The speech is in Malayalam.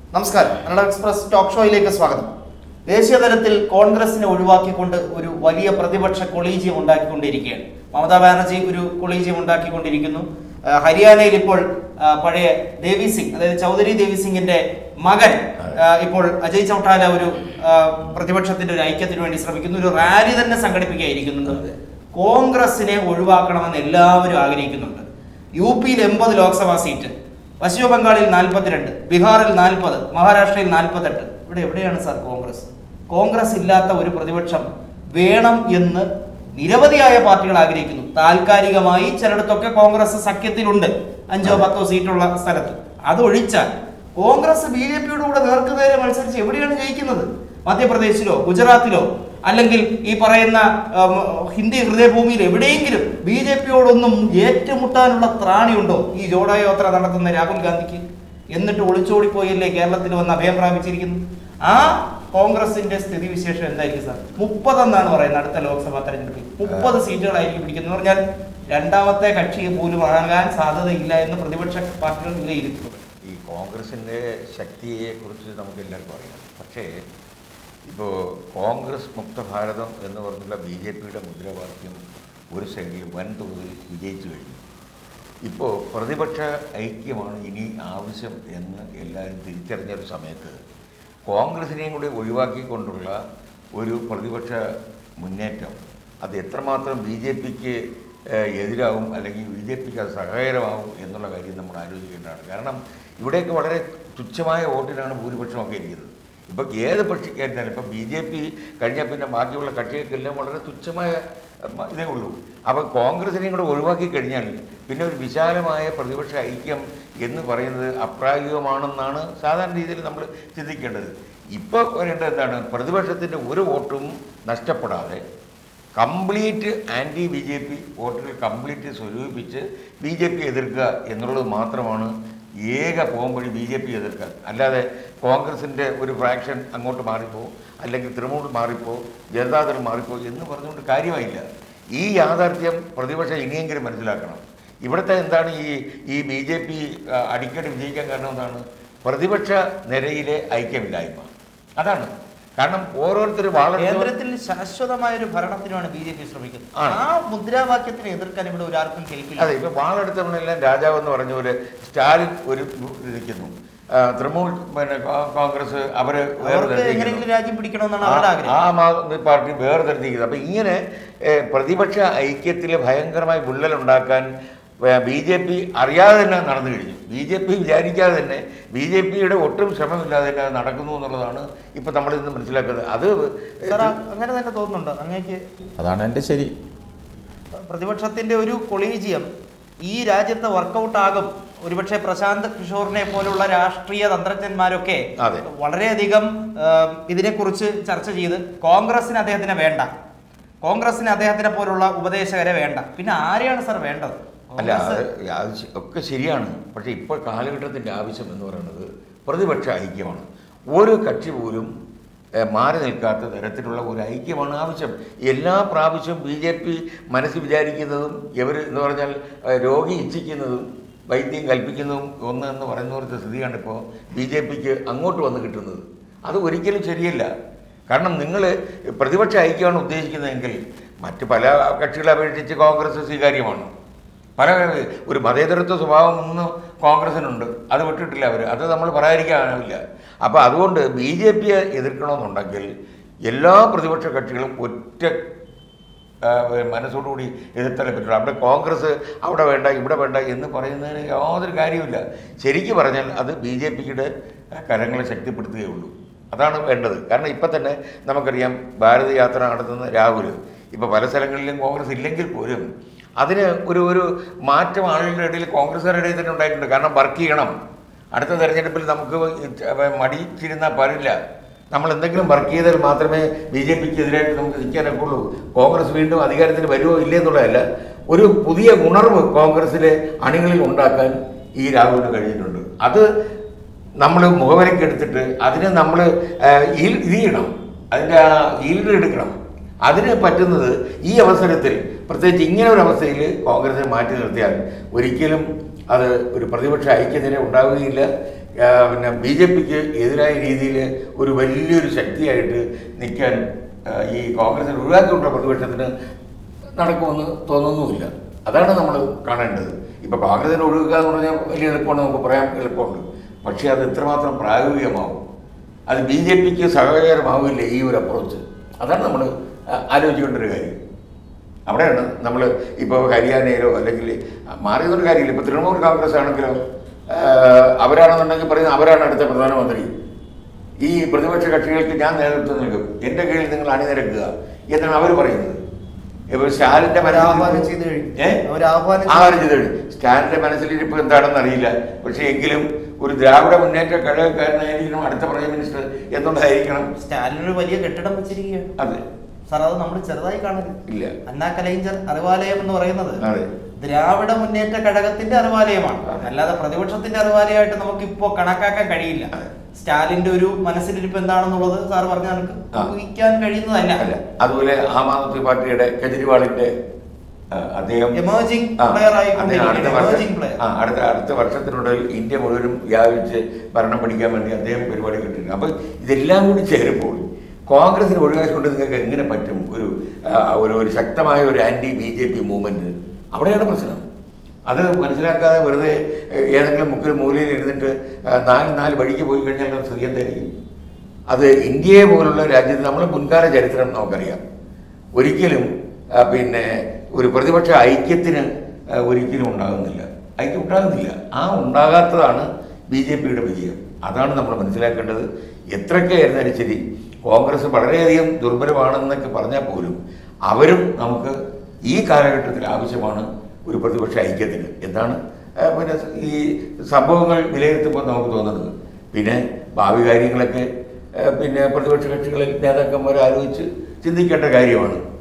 നമസ്കാരം കന്നഡ എക്സ്പ്രസ് ടോക്ക് ഷോയിലേക്ക് സ്വാഗതം ദേശീയ തലത്തിൽ കോൺഗ്രസിനെ ഒഴിവാക്കിക്കൊണ്ട് ഒരു വലിയ പ്രതിപക്ഷ കൊളീജിയം ഉണ്ടാക്കിക്കൊണ്ടിരിക്കുകയാണ് മമതാ ബാനർജി ഒരു കൊളീജിയം ഉണ്ടാക്കിക്കൊണ്ടിരിക്കുന്നു ആ, ഹരിയാനയിൽ ഇപ്പോൾ ആ, പഴയ ദേവി സിംഗ് അതായത് ചൗധരി ദേവി സിംഗിന്റെ മകൻ ആ, ഇപ്പോൾ അജയ് ചൗട്ടാല ഒരു ആ, പ്രതിപക്ഷത്തിന്റെ ഒരു ഐക്യത്തിന് വേണ്ടി ശ്രമിക്കുന്നു ഒരു റാലി തന്നെ സംഘടിപ്പിക്കുകയായിരിക്കുന്നുണ്ട് കോൺഗ്രസിനെ ഒഴിവാക്കണമെന്ന് എല്ലാവരും ആഗ്രഹിക്കുന്നുണ്ട് യു പിയിൽ എൺപത് ലോക്സഭാ സീറ്റ് പശ്ചിമ ബംഗാളിൽ നാൽപ്പത്തിരണ്ട് ബീഹാറിൽ നാൽപ്പത് മഹാരാഷ്ട്രയിൽ നാൽപ്പത്തെട്ട് ഇവിടെ എവിടെയാണ് സാർ കോൺഗ്രസ് കോൺഗ്രസ് ഇല്ലാത്ത ഒരു പ്രതിപക്ഷം വേണം എന്ന് നിരവധിയായ പാർട്ടികൾ ആഗ്രഹിക്കുന്നു താൽക്കാലികമായി ചിലയിടത്തൊക്കെ കോൺഗ്രസ് സഖ്യത്തിലുണ്ട് അഞ്ചോ പത്തോ സീറ്റുള്ള സ്ഥലത്ത് അതൊഴിച്ചാൽ കോൺഗ്രസ് ബി ജെ പിയുടെ കൂടെ നേർക്കുനേരെ മത്സരിച്ച് എവിടെയാണ് ജയിക്കുന്നത് മധ്യപ്രദേശിലോ ഗുജറാത്തിലോ അല്ലെങ്കിൽ ഈ പറയുന്ന ഉം, ഹിന്ദി ഹൃദയഭൂമിയിൽ എവിടെയെങ്കിലും ബി ജെ പിയോടൊന്നും ഏറ്റുമുട്ടാനുള്ള ത്രാണിയുണ്ടോ ഈ ജോഡോ യാത്ര നടത്തുന്ന രാഹുൽ ഗാന്ധിക്ക് എന്നിട്ട് ഒളിച്ചോടിപ്പോയല്ലേ കേരളത്തിൽ വന്ന് അഭയം പ്രാപിച്ചിരിക്കുന്നു ആ കോൺഗ്രസിന്റെ സ്ഥിതിവിശേഷം എന്തായിരിക്കും സാർ മുപ്പതെന്നാണ് പറയുന്നത് അടുത്ത ലോക്സഭാ തെരഞ്ഞെടുപ്പിൽ മുപ്പത് സീറ്റുകളായിരിക്കും പിടിക്കുന്നത് എന്ന് പറഞ്ഞാൽ രണ്ടാമത്തെ കക്ഷി പോലും ആകാൻ സാധ്യതയില്ല എന്ന് പ്രതിപക്ഷ പാർട്ടികൾ വിലയിരുത്തുന്നു ഈ കോൺഗ്രസിൻ്റെ ശക്തിയെ കുറിച്ച് നമുക്ക് എല്ലാവർക്കും അറിയാം പക്ഷേ ഇപ്പോൾ കോൺഗ്രസ് മുക്ത ഭാരതം എന്ന് പറഞ്ഞുള്ള ബി ജെ പിയുടെ മുദ്രാവാക്യം ഒരു സംഖ്യ വൻതോതിൽ വിജയിച്ചു കഴിഞ്ഞു ഇപ്പോൾ പ്രതിപക്ഷ ഐക്യമാണ് ഇനി ആവശ്യം എന്ന് എല്ലാവരും തിരിച്ചറിഞ്ഞ ഒരു സമയത്ത് കോൺഗ്രസിനെയും കൂടി ഒഴിവാക്കിക്കൊണ്ടുള്ള ഒരു പ്രതിപക്ഷ മുന്നേറ്റം അത് എത്രമാത്രം ബി ജെ പിക്ക് എതിരാവും അല്ലെങ്കിൽ ബി ജെ പിക്ക് അത് സഹായകരമാവും എന്നുള്ള കാര്യം നമ്മൾ ആലോചിക്കേണ്ടതാണ് കാരണം ഇവിടെയൊക്കെ വളരെ തുച്ഛമായ വോട്ടിനാണ് ഭൂരിപക്ഷമൊക്കെ ഇരിക്കുന്നത് ഇപ്പം ഏത് പക്ഷിക്കായിരുന്നാലും ഇപ്പം ബി ജെ പി കഴിഞ്ഞാൽ പിന്നെ ബാക്കിയുള്ള കക്ഷികൾക്കെല്ലാം വളരെ തുച്ഛമായ ഉം, ഇതേ ഉള്ളൂ അപ്പോൾ കോൺഗ്രസിനെയും കൂടെ ഒഴിവാക്കി കഴിഞ്ഞാൽ പിന്നെ ഒരു വിശാലമായ പ്രതിപക്ഷ ഐക്യം എന്ന് പറയുന്നത് അപ്രായോഗികമാണെന്നാണ് സാധാരണ രീതിയിൽ നമ്മൾ ചിന്തിക്കേണ്ടത് ഇപ്പോൾ വരേണ്ടത് എന്താണ് പ്രതിപക്ഷത്തിൻ്റെ ഒരു വോട്ടും നഷ്ടപ്പെടാതെ complete anti B J P വോട്ടുകൾ കംപ്ലീറ്റ് സ്വരൂപിച്ച് ബി ജെ പി എതിർക്കുക എന്നുള്ളത് മാത്രമാണ് ഏക പോകുമ്പഴി ബി ജെ പി എതിർക്കാൻ അല്ലാതെ കോൺഗ്രസിൻ്റെ ഒരു ഫ്രാക്ഷൻ അങ്ങോട്ട് മാറിപ്പോ അല്ലെങ്കിൽ തൃണമൂൽ മാറിപ്പോ ജനതാദൾ മാറിപ്പോ എന്ന് പറഞ്ഞുകൊണ്ട് കാര്യമായില്ല ഈ യാഥാർത്ഥ്യം പ്രതിപക്ഷം ഇനിയെങ്കിലും മനസ്സിലാക്കണം ഇവിടുത്തെ എന്താണ് ഈ ഈ ബി ജെ പി അടിക്കടി വിജയിക്കാൻ കാരണം എന്താണ് പ്രതിപക്ഷ നിരയിലെ ഐക്യമില്ലായ്മ അതാണ് കാരണം ഓരോരുത്തർ വളരെ കേന്ദ്രത്തിൽ ശാശ്വതമായ ഒരു ഭരണത്തിനുമാണ് ബി ജെ പി ശ്രമിക്കുന്നത് ആണ്. ആ മുദ്രാവാക്യത്തിനെ എതിർക്കാൻ ഇവിടെ ഒരാൾക്കും കേൾക്കില്ല അതെ ഇപ്പൊ വാളെടുത്തവണെല്ലാം രാജാവ് എന്ന് പറഞ്ഞ പോലെ സ്റ്റാലിൻ ഒരു ഇരിക്കുന്നു ആ, തൃണമൂൽ പിന്നെ കോ- കോൺഗ്രസ് അവര് അവർക്ക് വേർതിരിച്ചിരിക്കുന്നു. എങ്ങനെയെങ്കിലും രാജ്യം പിടിക്കണമെന്നാണ് അവരുടെ ആ- ആഗ്രഹം ആം ആദ്മി പാർട്ടി വേർതിരിച്ചിരിക്കുന്നത് അപ്പൊ ഇങ്ങനെ ഏ, പ്രതിപക്ഷ ഐക്യത്തിൽ ഭയങ്കരമായ വിള്ളലുണ്ടാക്കാൻ ബി ജെ പി അറിയാതെ തന്നെ നടന്നു കഴിഞ്ഞു ബി ജെ പി വിചാരിക്കാതെ തന്നെ ബി ജെ പിയുടെ ഒട്ടും ശ്രമമില്ലാതെ തന്നെ അത് നടക്കുന്നു എന്നുള്ളതാണ് ഇപ്പൊ നമ്മൾ ഇന്ന് മനസ്സിലാക്കുന്നത് അത് സാർ അങ്ങനെ തന്നെ തോന്നുന്നുണ്ടോ അങ്ങേക്ക് അതാണ് എൻ്റെ ശരി പ്രതിപക്ഷത്തിന്റെ ഒരു കൊളീജിയം ഈ രാജ്യത്ത് വർക്കൗട്ട് ആകും ഒരുപക്ഷെ പ്രശാന്ത് കിഷോറിനെ പോലുള്ള രാഷ്ട്രീയ തന്ത്രജ്ഞന്മാരൊക്കെ അതെ. വളരെയധികം ആ, ഇതിനെക്കുറിച്ച് ചർച്ച ചെയ്ത് കോൺഗ്രസിന് അദ്ദേഹത്തിനെ വേണ്ട കോൺഗ്രസിന് അദ്ദേഹത്തിനെ പോലുള്ള ഉപദേശകരെ വേണ്ട പിന്നെ ആരെയാണ് സാർ വേണ്ടത് അല്ല കോൺഗ്രസ് അത് അത് ശ- ഒക്കെ ശരിയാണ് പക്ഷേ ഇപ്പോൾ കാലഘട്ടത്തിൻ്റെ ആവശ്യം എന്ന് പറയുന്നത് പ്രതിപക്ഷ ഐക്യമാണ് ഒരു കക്ഷി പോലും ഏഹ്, മാറി നിൽക്കാത്ത തരത്തിലുള്ള ഒരു ഐക്യമാണ് ആവശ്യം എല്ലാ പ്രാവശ്യവും ബി ജെ പി മനസ്സിൽ വിചാരിക്കുന്നതും ഇവർ എന്ന് പറഞ്ഞാൽ ഏഹ്, രോഗി ഇച്ഛിക്കുന്നതും വൈദ്യം കൽപ്പിക്കുന്നതും ഒന്ന് എന്ന് പറയുന്ന പോലത്തെ സ്ഥിതിയാണ് ഇപ്പോൾ ബി ജെ പിക്ക് അങ്ങോട്ട് വന്ന് കിട്ടുന്നത് അത് ഒരിക്കലും ശരിയല്ല കാരണം നിങ്ങൾ പ്രതിപക്ഷ ഐക്യമാണ് ഉദ്ദേശിക്കുന്നതെങ്കിൽ മറ്റ് പല കക്ഷികളെ അപേക്ഷിച്ച് കോൺഗ്രസ് സ്വീകാര്യമാണ് പല ഒരു മതേതരത്വ സ്വഭാവം ഒന്ന് കോൺഗ്രസിനുണ്ട് അത് വിട്ടിട്ടില്ല അവർ അത് നമ്മൾ പറയാതിരിക്കാനാവില്ല അപ്പോൾ അതുകൊണ്ട് ബി ജെ പിയെ എതിർക്കണമെന്നുണ്ടെങ്കിൽ എല്ലാ പ്രതിപക്ഷ കക്ഷികളും ഒറ്റ ആ, മനസ്സോടുകൂടി എതിർത്താലേ പറ്റുള്ളൂ അവിടെ കോൺഗ്രസ് അവിടെ വേണ്ട ഇവിടെ വേണ്ട എന്ന് പറയുന്നതിന് യാതൊരു കാര്യമില്ല ശരിക്കും പറഞ്ഞാൽ അത് ബി ജെ പിയുടെ കരങ്ങളെ ശക്തിപ്പെടുത്തുകയുള്ളൂ അതാണ് വേണ്ടത് കാരണം ഇപ്പം തന്നെ നമുക്കറിയാം ഭാരത് യാത്ര നടത്തുന്ന രാഹുൽ ഇപ്പോൾ പല സ്ഥലങ്ങളിലും കോൺഗ്രസ് ഇല്ലെങ്കിൽ പോലും അതിന് ഒരു ഒരു മാറ്റം ആളുകളുടെ ഇടയിൽ കോൺഗ്രസ്സുകാരുടെ ഇടയിൽ തന്നെ ഉണ്ടായിട്ടുണ്ട് കാരണം വർക്ക് ചെയ്യണം അടുത്ത തെരഞ്ഞെടുപ്പിൽ നമുക്ക് മടിച്ചിരുന്നാൽ പാടില്ല നമ്മൾ എന്തെങ്കിലും വർക്ക് ചെയ്താൽ മാത്രമേ ബി ജെ പിക്ക് എതിരായിട്ട് നമുക്ക് നിൽക്കാനൊക്കെ ഉള്ളൂ കോൺഗ്രസ് വീണ്ടും അധികാരത്തിൽ വരുമോ ഇല്ലേ എന്നുള്ളതല്ല ഒരു പുതിയ ഉണർവ് കോൺഗ്രസിലെ അണികളിൽ ഉണ്ടാക്കാൻ ഈ രാഹുലിന് കഴിഞ്ഞിട്ടുണ്ട് അത് നമ്മൾ മുഖവരയ്ക്ക് എടുത്തിട്ട് അതിനെ നമ്മൾ ഇത് ചെയ്യണം അതിൻ്റെ ആ ഈൽഡ് എടുക്കണം അതിന് പറ്റുന്നത് ഈ അവസരത്തിൽ പ്രത്യേകിച്ച് ഇങ്ങനെ ഒരു അവസ്ഥയിൽ കോൺഗ്രസിനെ മാറ്റി നിർത്തിയാൽ ഒരിക്കലും അത് ഒരു പ്രതിപക്ഷ ഐക്യനില ഉണ്ടാവുകയില്ല ആ, പിന്നെ ബി ജെ പിക്ക് എതിരായ രീതിയിൽ ഒരു വലിയൊരു ശക്തിയായിട്ട് നിൽക്കാൻ ആ, ഈ കോൺഗ്രസിന് ഒഴിവാക്കിക്കൊണ്ടുള്ള പ്രതിപക്ഷത്തിന് നടക്കുമെന്ന് തോന്നുന്നുമില്ല അതാണ് നമ്മൾ കാണേണ്ടത് ഇപ്പൊ കോൺഗ്രസിനെ ഒഴിവാക്കുക എന്ന് പറഞ്ഞാൽ വലിയ എളുപ്പമാണ് നമുക്ക് പറയാൻ എളുപ്പമുണ്ട് പക്ഷേ അത് എത്രമാത്രം പ്രായോഗികമാവും അത് ബി ജെ പിക്ക് സഹകരമാവില്ല ഈ ഒരു അപ്രോച്ച് അതാണ് നമ്മൾ ആലോചിക്കേണ്ട ഒരു കാര്യം അവിടെയാണ് നമ്മൾ ഇപ്പോൾ ഹരിയാനയിലോ അല്ലെങ്കിൽ മാറിയതൊരു കാര്യമില്ല ഇപ്പോൾ തൃണമൂൽ കോൺഗ്രസ് ആണെങ്കിലോ ആ, അവരാണെന്നുണ്ടെങ്കിൽ പറയുന്നത് അവരാണ് അടുത്ത പ്രധാനമന്ത്രി ഈ പ്രതിപക്ഷ കക്ഷികൾക്ക് ഞാൻ നേതൃത്വം നൽകും എൻ്റെ കീഴിൽ നിങ്ങൾ അണിനിരക്കുക എന്നാണ് അവർ പറയുന്നത് ഇപ്പോൾ സ്റ്റാലിൻ്റെ അവർ ആഹ്വാനം ചെയ്ത് കഴിഞ്ഞു. ഏ? അവർ ആഹ്വാനം ചെയ്ത് ആഹ്വാനം ചെയ്ത് കഴിഞ്ഞു സ്റ്റാലിൻ്റെ മനസ്സിലിരിപ്പ് എന്താണെന്ന് അറിയില്ല പക്ഷേ എങ്കിലും ഒരു ദ്രാവിഡ മുന്നേറ്റ ഘടകക്കാരനായിരിക്കണം അടുത്ത പ്രൈം മിനിസ്റ്റർ എന്നുള്ളതായിരിക്കണം സ്റ്റാലിൻ ഒരു വലിയ കെട്ടിടം വെച്ചിരിക്കുകയാണ് അതെ സാർ അത് നമ്മൾ ചെറുതായി കാണരുത് ഇല്ല അന്നാ കലൈഞ്ചർ അറിവാലയം എന്ന് പറയുന്നത് അതെ ദ്രാവിഡ മുന്നേറ്റ ഘടകത്തിന്റെ അറിവാലയമാണ് അതെ. അല്ലാതെ പ്രതിപക്ഷത്തിന്റെ അറിവാലയമായിട്ട് നമുക്ക് ഇപ്പോ കണക്കാക്കാൻ കഴിയില്ല അതെ. സ്റ്റാലിന്റെ ഒരു മനസ്സിലിരിപ്പ് എന്താണെന്നുള്ളത് സാർ പറഞ്ഞ നമുക്ക് ആ. ഊഹിക്കാൻ കഴിയുന്നതല്ല അല്ല അതുപോലെ ആം ആദ്മി പാർട്ടിയുടെ കെജ്രിവാളിന്റെ ആ, അദ്ദേഹം Emerging ആ, player ആയി അദ്ദേഹം അടുത്ത കൊണ്ടിരിക്കുന്ന വർഷം- emerging player. ആ, അടുത്ത അടുത്ത വർഷത്തിനുള്ളിൽ ഇന്ത്യ മുഴുവനും വ്യാപിച്ച് ഭരണം പിടിക്കാൻ വേണ്ടി അദ്ദേഹം പരിപാടി കിട്ടിയിട്ടുണ്ട് അപ്പൊ ഇതെല്ലാം കൂടി ചേരുമ്പോൾ കോൺഗ്രസിന് ഒഴിവാക്കിക്കൊണ്ട് നിങ്ങൾക്ക് എങ്ങനെ പറ്റും ഒരു ആ, ഒരു ഒരു ശക്തമായ ഒരു anti B J P movement അവിടെയാണ് പ്രശ്നം അത് മനസ്സിലാക്കാതെ വെറുതെ ഏഹ്, ഏതെങ്കിലും മുക്കിൽ മൂലയിൽ ഇരുന്നിട്ട് ആ, നാല് നാല് വഴിക്ക് പോയി കഴിഞ്ഞാൽ അത് സ്ഥിതി എന്തായിരിക്കും അത് ഇന്ത്യയെ പോലുള്ള രാജ്യത്ത് നമ്മൾ മുൻകാല ചരിത്രം നമുക്കറിയാം ഒരിക്കലും ആ, പിന്നെ ഒരു പ്രതിപക്ഷ ഐക്യത്തിന് ആ, ഒരിക്കലും ഉണ്ടാകുന്നില്ല ഐക്യം ഉണ്ടാകുന്നില്ല ആ ഉണ്ടാകാത്തതാണ് ബി ജെ പിയുടെ വിജയം അതാണ് നമ്മൾ മനസ്സിലാക്കേണ്ടത് എത്രയൊക്കെ ആയിരുന്നാലും ശരി കോൺഗ്രസ് വളരെയധികം ദുർബലമാണെന്നൊക്കെ പറഞ്ഞാൽ പോലും അവരും നമുക്ക് ഈ കാലഘട്ടത്തിൽ ആവശ്യമാണ് ഒരു പ്രതിപക്ഷ ഐക്യത്തിന് എന്നാണ് ആ, പിന്നെ ഈ സംഭവങ്ങൾ വിലയിരുത്തുമ്പോൾ നമുക്ക് തോന്നുന്നത് പിന്നെ ഭാവി കാര്യങ്ങളൊക്കെ ആ, പിന്നെ പ്രതിപക്ഷ കക്ഷികളിൽ നേതാക്കന്മാർ ആലോചിച്ച് ചിന്തിക്കേണ്ട കാര്യമാണ്